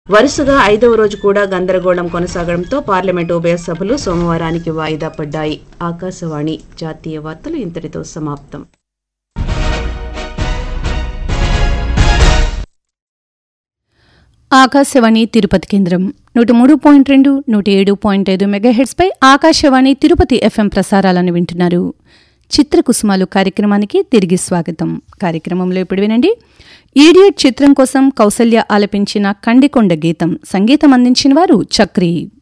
వరుసగా ఐదవ రోజు కూడా గందరగోళం కొనసాగడంతో పార్లమెంటు ఉభయ సభలు సోమవారానికి వాయిదా పడ్డాయి ఆకాశవాణి జాతీయ వార్తలు ఇంతటితో సమాప్తం ఆకాశవాణి తిరుపతి కేంద్రం నూట మూడు పాయింట్ రెండు నూట ఏడు పాయింట్ ఐదు మెగాహెడ్స్పై ఆకాశవాణి తిరుపతి ఎఫ్ఎం ప్రసారాలను వింటున్నారు చిత్రకుసుమాలు కార్యక్రమానికి తిరిగి స్వాగతం కార్యక్రమంలో ఇప్పుడు వినండి ఈడియట్ చిత్రం కోసం కౌసల్య ఆలపించిన కండికొండ గీతం సంగీతం అందించిన వారు చక్రి